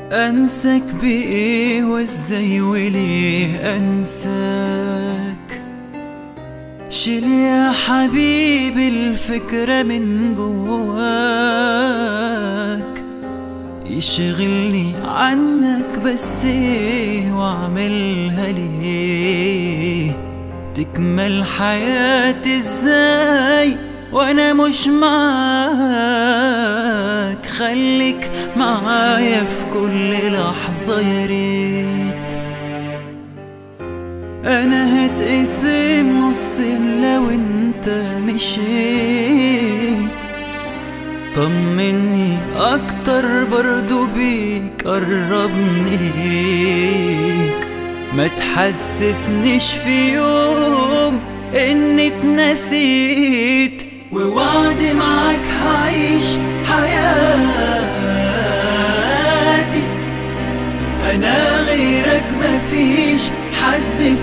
أنسك بإيه وإزاي وليه أنساك شيل يا حبيبي الفكرة من جواك يشغلني عنك بس ايه واعملها ليه تكمل حياتي ازاي وانا مش معاك خليك معايا في كل لحظة يا ريت انا هتقسم نصين لو انت مشيت طمني اكتر برضو بيك قربني ليك ما تحسسنيش في يوم اني اتنسيت ووعد معاك هعيش حياتي انا غيرك مفيش حد في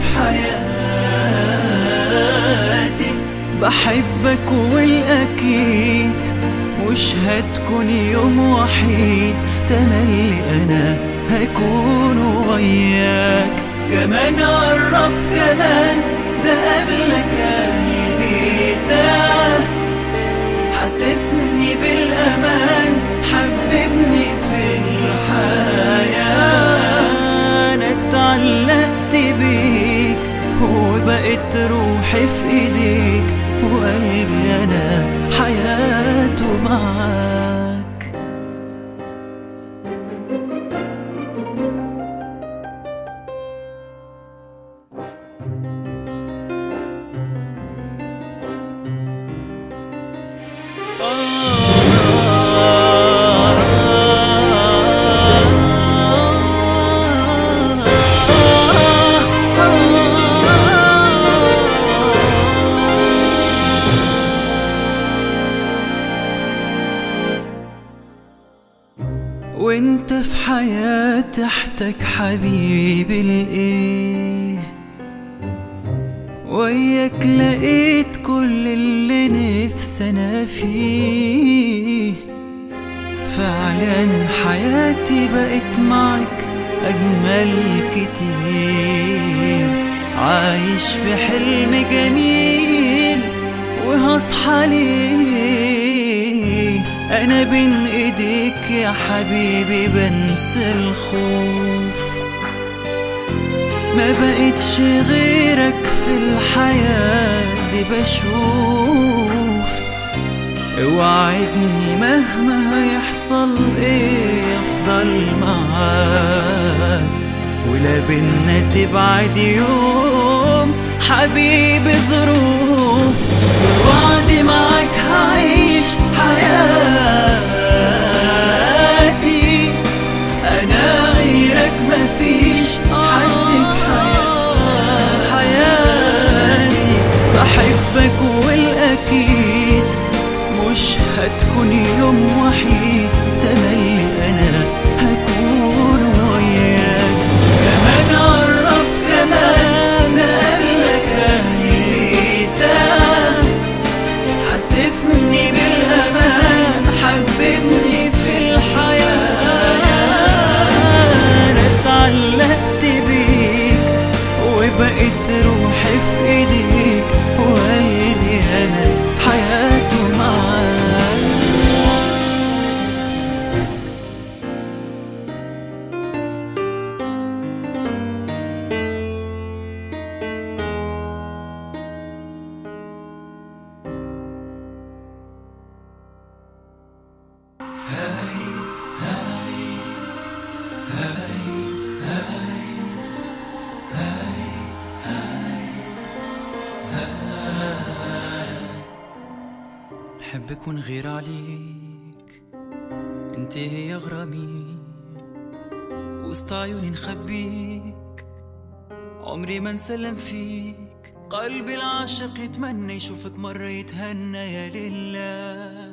حياتي بحبك والاكيد مش هتكون يوم وحيد تملي انا هكون وياك كمان قرب كمان ده قبلك قلبي تاه حسسني بالامان حببني في الحياة انا اتعلقت بيك وبقيت روحي في ايديك وقلبي انا حياته معاك وانت في حياتي احتاج حبيبي الايه وياك لقيت كل اللي نفسي انا فيه فعلا حياتي بقت معك اجمل كتير عايش في حلم جميل وهصحى ليه انا بين ايديك يا حبيبي بنسى الخوف ما بقتش غيرك في الحياة دي بشوف اوعدني مهما هيحصل ايه افضل معاك ولا بينا تبعد يوم حبيبي ظروف وعدي معاك هعيش حياتي انا غيرك مفيش حد في حياتي حياتي بحبك والاكيد مش هتكون يوم وحيد تملي انا هكون وياك كمان قرب كمان قبلك هيتاه حسسني بالامان حببني في الحياه انا اتعلقت بيك وبقيت روحي في ايديك وقلبي انا حياته معاك نحبك ونغير عليك انت هي غرامي وسط عيوني نخبيك عمري ما نسلم فيك قلبي العاشق يتمنى يشوفك مرة يتهنى يا لله